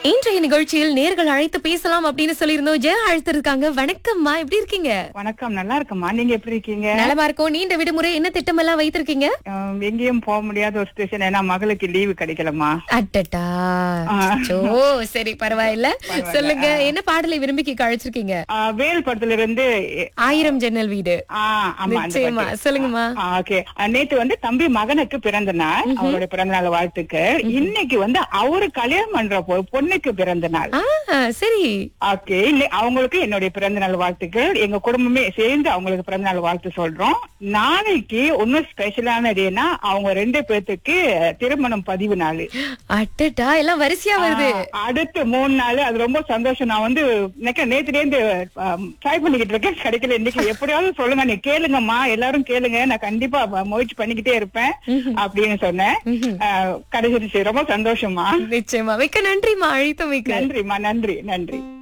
இன்றைய நிகழ்ச்சியில் நேர்கள் அழைத்து பேசலாம் அப்படின்னு சொல்லியிருந்தோம் ஜெயா அழைத்திருக்காங்க வணக்கம்மா எப்படி இருக்கீங்க வணக்கம் நல்லா இருக்கம்மா நீங்க எப்படி இருக்கீங்க நலமா இருக்கோம் நீண்ட விடுமுறை என்ன திட்டம் எல்லாம் வைத்திருக்கீங்க அஹ், எங்கேயும் போக முடியாத ஒரு சுச்சுவேஷன் ஏன்னா மகளுக்கு லீவு கிடைக்கலம்மா அட்டட்டா ஆ. ஓ சரி பரவாயில்ல சொல்லுங்க என்ன பாடலை விரும்பி கேட்க அழைச்சிருக்கீங்க அஹ், வேல் படத்துல இருந்து ஆயிரம் ஜன்னல் வீடு ஆ, ஆமா அந்த நிச்சயமா பாட்டு. சொல்லுங்கம்மா ஆ, ஓகே அஹ், நேத்து வந்து தம்பி மகனுக்கு பிறந்த நாள் அவருடைய பிறந்த நாள் வாழ்த்துக்கு இன்னைக்கு வந்து அவரு கல்யாணம் பண்ற பொ- பொண்ணுக்கு பிறந்த நாள் ஆ சரி ஓகே இல்ல அவங்களுக்கு என்னுடைய பிறந்த நாள் வாழ்த்துக்கள் எங்க குடும்பமே சேர்ந்து அவங்களுக்கு பிறந்த நாள் வாழ்த்து சொல்றோம் நாளைக்கு ஒன்னும் ஸ்பெஷலான டேனா அவங்க ரெண்டு பேர்த்துக்கு திருமணம் பதிவு நாள் அட்டட்டா எல்லாம் வரிசையா வருது ஆ, அடுத்து மூணு நாள் அது ரொம்ப சந்தோஷம் நான் வந்து நேற்று நேத்துலேருந்து ட்ரை பண்ணிக்கிட்டு இருக்கேன் கிடைக்கல இன்னைக்கு எப்படியாவது சொல்லுங்க நீ கேளுங்கம்மா எல்லாரும் கேளுங்க நான் கண்டிப்பா வ- முயற்சி பண்ணிக்கிட்டே இருப்பேன் அப்படின்னு சொன்னேன் ஆ, கிடைச்சிருச்சு ரொம்ப சந்தோஷமா நிச்சயமா மிக்க நன்றிமா அழைத்தமைக்கு நன்றிம்மா நன்றி நன்றி